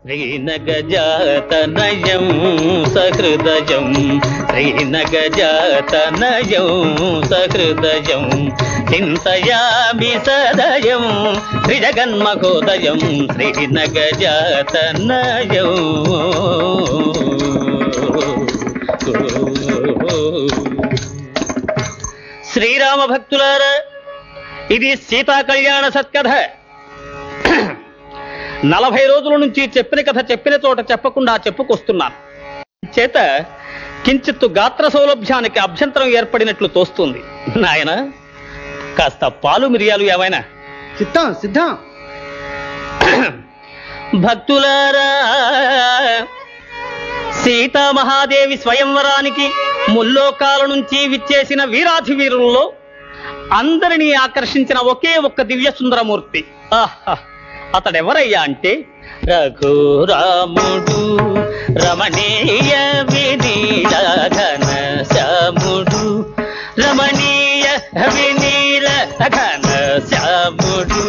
శ్రీనగజాతనయం సహృదయం శ్రీనగజాతనయం సహృదయం చింతయామి సదయం శ్రీజగన్మహోదయం శ్రీనగజాతనయం శ్రీరామ భక్తులారా ఇది సీతా కళ్యాణ సత్కథ నలభై రోజుల నుంచి చెప్పిన కథ చెప్పిన చోట చెప్పకుండా చెప్పుకొస్తున్నాను చేత కించిత్తు గాత్ర సౌలభ్యానికి అభ్యంతరం ఏర్పడినట్లు తోస్తుంది నాయన కాస్త పాలు మిరియాలు ఏవైనా సిద్ధం సిద్ధం భక్తులారా సీతామహాదేవి స్వయంవరానికి ముల్లోకాల నుంచి విచ్చేసిన వీరాధి వీరుల్లో అందరినీ ఆకర్షించిన ఒకే ఒక్క దివ్య సుందరమూర్తి ఆహా! అతడెవరయ్యా అంటే రఘురాముడు రమణీయ వినీలఘన శ్యాముడు రమణీయ వినీల ఘన శ్యాముడు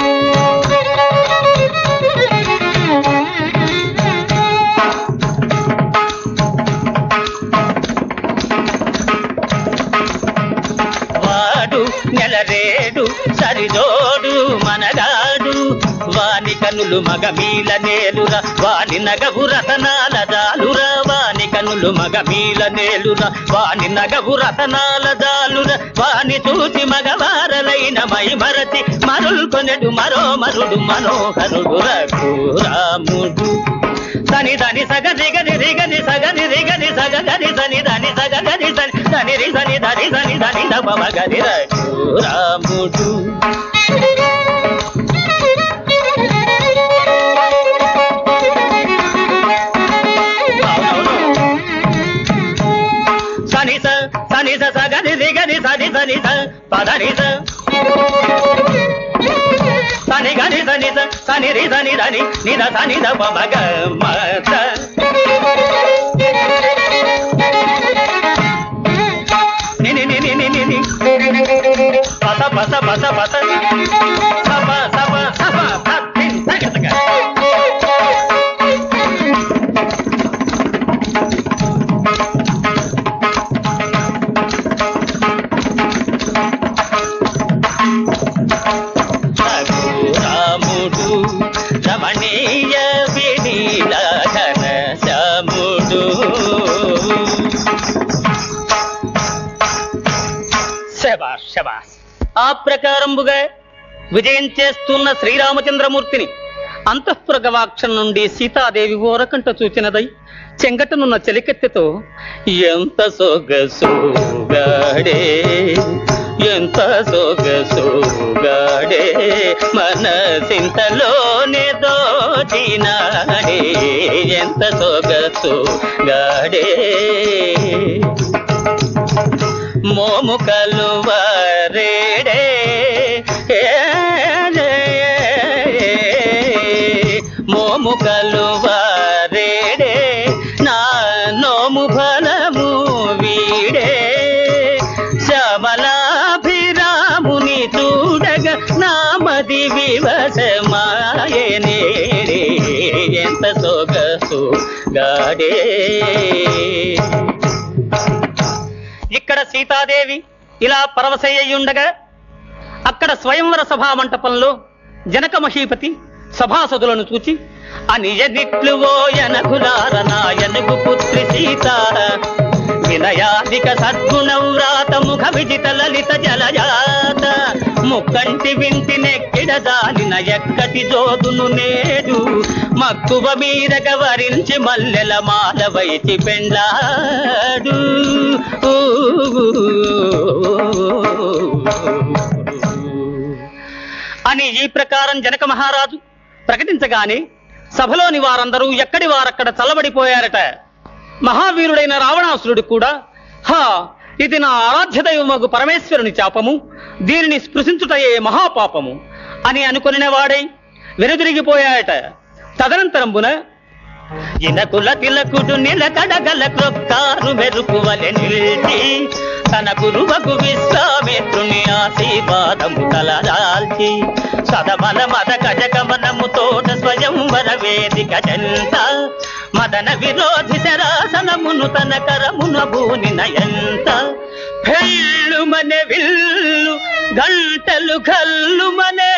వాడు నెలరేడు సరిజోడు మనగాడు వాని కనులు మగమీల నేలురా వాని నగవు రతనాల దాలురా వాని కనులు మగమీల నేలురా వాని నగవు రతనాల దాలురా వాని చూసి మగవారలైన మై మరచి మరుల్కొనెడు మరో మరుడు మనోహరుడు రఘురాముడు సని దని సగ దిగని రిగని సగని రిగని సగ గని సని దని సగ గని సని దని రి సని దని సని దని దప మగని రాముడు సని స సని స సగని రిగని సని సని స పదని స సని గని సని స సని రి సని దని నిద సని ద ప మగ మత ని ని ని ని ని ని ని పస పస పస పస సప సప సప తత్తిన్ తగ తగ రాముడు రమణీయ వినీలఘన శ్యాముడు శబాష్ శబాష్ ఆ ప్రకారంబుగా విజయం చేస్తున్న శ్రీరామచంద్రమూర్తిని అంతఃపుర గవాక్షం నుండి సీతాదేవి ఓరకంట చూచినదై చెంగటనున్న చెలికెత్తెతో ఎంత సొగసుగాడే ఎంత సొగసుగాడే మనసింతలోనే దోచినాడే ఎంత సొగసుగాడే మోము కలువరేడే మోము కలువరేడే నా నోము ఫలము వీడే శ్యామలాభిరాముని చూడగ నామది వివసమాయనే ఎంత సొగసు గాడే ఇక్కడ సీతాదేవి ఇలా పరవశయ్యుండగా అక్కడ స్వయంవర సభా మంటపంలో జనక మహీపతి సభాసదులను చూచి అనియనిట్లు ఎనకులార నాయనకు పుత్రి సీత వినయాధిక సద్గుణవ్రాత ముఖ విజిత లలిత జలజాత ముక్కంటి వింటి నెక్కిడ దానిన ఎక్కటి జోదును నేడు మక్కువ మీదగ వరించి మల్లెల మాల వైచి పెండ్లాడు అని ఈ ప్రకారం జనక మహారాజు ప్రకటించగానే సభలోని వారందరూ ఎక్కడి వారక్కడ చల్లబడిపోయారట మహావీరుడైన రావణాసురుడు కూడా హా ఇది నా ఆరాధ్య దైవమగు పరమేశ్వరుని చాపము దీనిని స్పృశించుటయే మహాపాపము అని అనుకొనిన వాడై వెనుదిరిగిపోయాయట తదనంతరంబున ఇనకుల తిలకుడు నిలకడగల క్రొక్కారు మెరుపు వలె నిలిచి తన గురువకు విశ్వామిత్రుని ఆశీర్వాదము తలదాల్చి సదమల మద గజగమనము తోట స్వయంవర వేదిక జంత మదన విరోధి శరాసనమును తన కరమున భూని నయంత భెళ్ళుమనే విల్లు గంటలు కల్లుమనే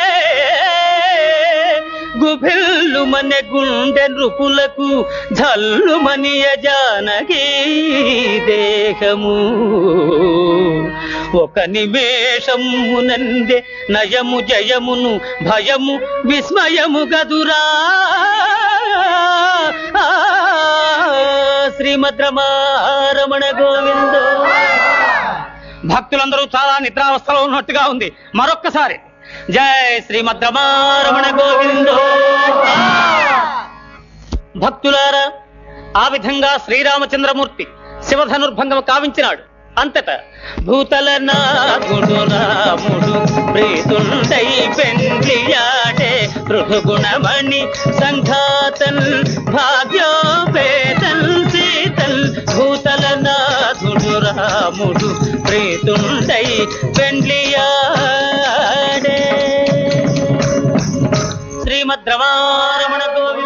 గుభిల్లుమనే గుండె నృపులకు జల్లుమనియ జానకి దేహము ఒక నిమేషమునందే నయము జయమును భయము విస్మయము గదురా శ్రీమద్రమారమణ గోవింద భక్తులందరూ చాలా నిద్రావస్థలో ఉన్నట్టుగా ఉంది మరొక్కసారి జై శ్రీమద్రమారమణ గోవిందో భక్తులారా ఆ విధంగా శ్రీరామచంద్రమూర్తి శివధనుర్భంగం కావించినాడు అంతటా భూతల నాథుడు రాముడు ప్రీతుండై పెండ్లియాడే పృథుగుణమణి సంఘాతన్ భాగ్యోపేతన్ సీతల్ భూతల నాథుడు రాముడు ప్రీతుండై పెండ్లియాడే శ్రీమద్రమారమణ గోవింద